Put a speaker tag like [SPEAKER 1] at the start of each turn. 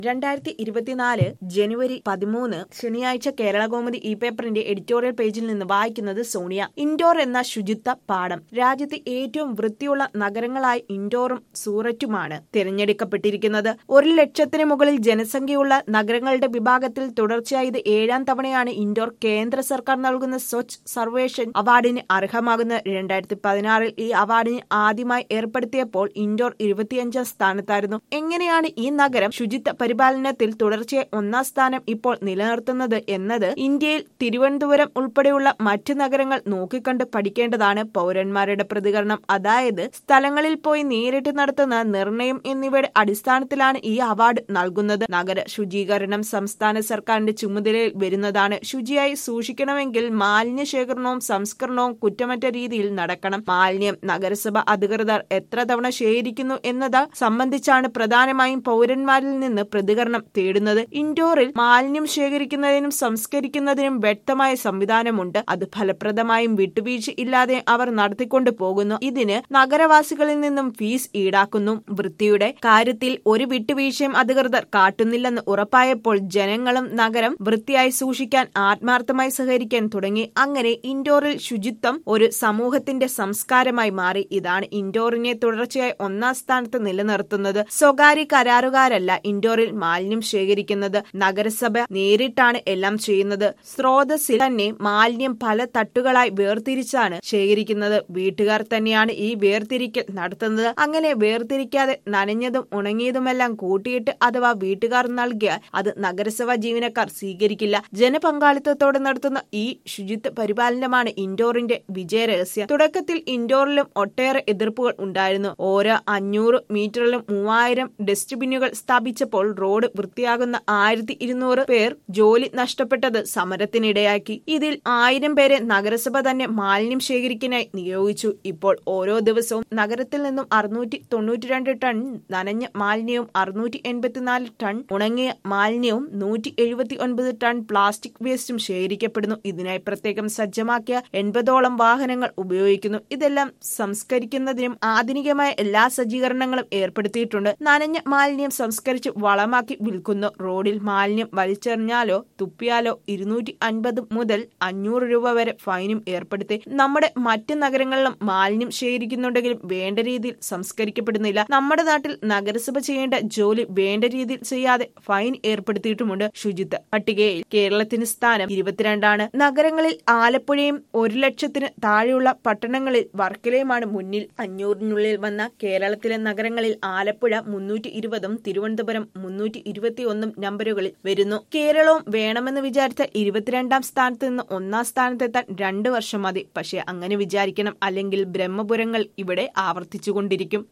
[SPEAKER 1] രണ്ടായിരത്തി ഇരുപത്തിനാല് ജനുവരി പതിമൂന്ന് ശനിയാഴ്ച കേരളകൗമുദി ഇ പേപ്പറിന്റെ എഡിറ്റോറിയൽ പേജിൽ നിന്ന് വായിക്കുന്നത് സോണിയ ഇൻഡോർ എന്ന ശുചിത്വ പാഠം രാജ്യത്തെ ഏറ്റവും വൃത്തിയുള്ള നഗരങ്ങളായി ഇൻഡോറും സൂററ്റുമാണ് തിരഞ്ഞെടുക്കപ്പെട്ടിരിക്കുന്നത് ഒരു ലക്ഷത്തിന് മുകളിൽ ജനസംഖ്യയുള്ള നഗരങ്ങളുടെ വിഭാഗത്തിൽ തുടർച്ചയായി ഇത് ഏഴാം തവണയാണ് ഇൻഡോർ കേന്ദ്ര സർക്കാർ നൽകുന്ന സ്വച്ഛ് സർവേഷൻ അവാർഡിന് അർഹമാകുന്നത് രണ്ടായിരത്തി പതിനാറിൽ ഈ അവാർഡിന് ആദ്യമായി ഏർപ്പെടുത്തിയപ്പോൾ ഇൻഡോർ ഇരുപത്തിയഞ്ചാം സ്ഥാനത്തായിരുന്നു എങ്ങനെയാണ് ഈ നഗരം ശുചിത്വ പരിപാലനത്തിൽ തുടർച്ചയായി ഒന്നാം സ്ഥാനം ഇപ്പോൾ നിലനിർത്തുന്നത് എന്നത് ഇന്ത്യയിൽ തിരുവനന്തപുരം ഉൾപ്പെടെയുള്ള മറ്റ് നഗരങ്ങൾ നോക്കിക്കണ്ട് പഠിക്കേണ്ടതാണ് പൗരന്മാരുടെ പ്രതികരണം അതായത് സ്ഥലങ്ങളിൽ പോയി നേരിട്ട് നടത്തുന്ന നിർണയം എന്നിവയുടെ അടിസ്ഥാനത്തിലാണ് ഈ അവാർഡ് നൽകുന്നത് നഗര ശുചീകരണം സംസ്ഥാന സർക്കാരിന്റെ ചുമതലയിൽ വരുന്നതാണ് ശുചിയായി സൂക്ഷിക്കണമെങ്കിൽ മാലിന്യ ശേഖരണവും സംസ്കരണവും കുറ്റമറ്റ രീതിയിൽ നടക്കണം മാലിന്യം നഗരസഭ അധികൃതർ എത്ര തവണ ശേഖരിക്കുന്നു എന്നത് സംബന്ധിച്ചാണ് പ്രധാനമായും പൗരന്മാരിൽ നിന്ന് പ്രതികരണം തേടുന്നത് ഇൻഡോറിൽ മാലിന്യം ശേഖരിക്കുന്നതിനും സംസ്കരിക്കുന്നതിനും വ്യക്തമായ സംവിധാനമുണ്ട് അത് ഫലപ്രദമായും വിട്ടുവീഴ്ച ഇല്ലാതെ അവർ നടത്തിക്കൊണ്ടു പോകുന്നു ഇതിന് നഗരവാസികളിൽ നിന്നും ഫീസ് ഈടാക്കുന്നു വൃത്തിയുടെ കാര്യത്തിൽ ഒരു വിട്ടുവീഴ്ചയും അധികൃതർ കാട്ടുന്നില്ലെന്ന് ഉറപ്പായപ്പോൾ ജനങ്ങളും നഗരം വൃത്തിയായി സൂക്ഷിക്കാൻ ആത്മാർത്ഥമായി സഹകരിക്കാൻ തുടങ്ങി അങ്ങനെ ഇൻഡോറിൽ ശുചിത്വം ഒരു സമൂഹത്തിന്റെ സംസ്കാരമായി മാറി ഇതാണ് ഇൻഡോറിനെ തുടർച്ചയായി ഒന്നാം സ്ഥാനത്ത് നിലനിർത്തുന്നത് സ്വകാര്യ കരാറുകാരല്ല ഇൻഡോറിൽ മാലിന്യം ശേഖരിക്കുന്നത് നഗരസഭ നേരിട്ടാണ് എല്ലാം ചെയ്യുന്നത് സ്രോതസ്സിൽ തന്നെ മാലിന്യം പല തട്ടുകളായി വേർതിരിച്ചാണ് ശേഖരിക്കുന്നത് വീട്ടുകാർ തന്നെയാണ് ഈ വേർതിരിക്കൽ നടത്തുന്നത് അങ്ങനെ വേർതിരിക്കാതെ നനഞ്ഞതും ഉണങ്ങിയതുമെല്ലാം കൂട്ടിയിട്ട് അഥവാ വീട്ടുകാർ നൽകിയാൽ അത് നഗരസഭാ ജീവനക്കാർ സ്വീകരിക്കില്ല ജനപങ്കാളിത്തത്തോടെ നടത്തുന്ന ഈ ശുചിത്വ പരിപാലനമാണ് ഇൻഡോറിന്റെ വിജയരഹസ്യം തുടക്കത്തിൽ ഇൻഡോറിലും ഒട്ടേറെ എതിർപ്പുകൾ ഉണ്ടായിരുന്നു ഓരോ അഞ്ഞൂറ് മീറ്ററിലും മൂവായിരം ഡസ്റ്റ്ബിന്നുകൾ സ്ഥാപിച്ചപ്പോൾ റോഡ് വൃത്തിയാകുന്ന ആയിരത്തി ഇരുന്നൂറ് പേർ ജോലി നഷ്ടപ്പെട്ടത് സമരത്തിനിടയാക്കി ഇതിൽ ആയിരം പേരെ നഗരസഭ തന്നെ മാലിന്യം ശേഖരിക്കാനായി നിയോഗിച്ചു ഇപ്പോൾ ഓരോ ദിവസവും നഗരത്തിൽ നിന്നും അറുന്നൂറ്റി തൊണ്ണൂറ്റിരണ്ട് ടൺ നനഞ്ഞ മാലിന്യവും അറുന്നൂറ്റി എൺപത്തിനാല് ടൺ ഉണങ്ങിയ മാലിന്യവും നൂറ്റി എഴുപത്തി ഒൻപത് ടൺ പ്ലാസ്റ്റിക് വേസ്റ്റും ശേഖരിക്കപ്പെടുന്നു ഇതിനായി പ്രത്യേകം സജ്ജമാക്കിയ എൺപതോളം വാഹനങ്ങൾ ഉപയോഗിക്കുന്നു ഇതെല്ലാം സംസ്കരിക്കുന്നതിനും ആധുനികമായ എല്ലാ സജ്ജീകരണങ്ങളും ഏർപ്പെടുത്തിയിട്ടുണ്ട് നനഞ്ഞ മാലിന്യം സംസ്കരിച്ച് വളമാക്കി വിൽക്കുന്നു റോഡിൽ മാലിന്യം വലിച്ചെറിഞ്ഞാലോ തുപ്പിയാലോ ഇരുന്നൂറ്റി അൻപത് മുതൽ അഞ്ഞൂറ് രൂപ വരെ ഫൈനും ഏർപ്പെടുത്തി നമ്മുടെ മറ്റ് നഗരങ്ങളിലും മാലിന്യം ശേഖരിക്കുന്നുണ്ടെങ്കിലും വേണ്ട രീതിയിൽ സംസ്കരിക്കപ്പെടുന്നില്ല നമ്മുടെ നാട്ടിൽ നഗരസഭ ചെയ്യേണ്ട ജോലി വേണ്ട രീതിയിൽ ചെയ്യാതെ ഫൈൻ ഏർപ്പെടുത്തിയിട്ടുമുണ്ട് ശുചിത്വ പട്ടികയിൽ കേരളത്തിന് സ്ഥാനം ഇരുപത്തിരണ്ടാണ് നഗരങ്ങളിൽ ആലപ്പുഴയും ഒരു ലക്ഷത്തിന് താഴെയുള്ള പട്ടണങ്ങളിൽ വർക്കലയുമാണ് മുന്നിൽ അഞ്ഞൂറിനുള്ളിൽ വന്ന കേരളത്തിലെ നഗരങ്ങളിൽ ആലപ്പുഴ മുന്നൂറ്റി ഇരുപതും തിരുവനന്തപുരം മുന്നൂറ്റി ഇരുപത്തിയൊന്നും നമ്പറുകളിൽ വരുന്നു കേരളവും വേണമെന്ന് വിചാരിച്ച ഇരുപത്തിരണ്ടാം സ്ഥാനത്ത് നിന്ന് ഒന്നാം സ്ഥാനത്തെത്താൻ രണ്ട് വർഷം മതി പക്ഷെ അങ്ങനെ വിചാരിക്കണം അല്ലെങ്കിൽ ബ്രഹ്മപുരങ്ങൾ ഇവിടെ ആവർത്തിച്ചുകൊണ്ടിരിക്കും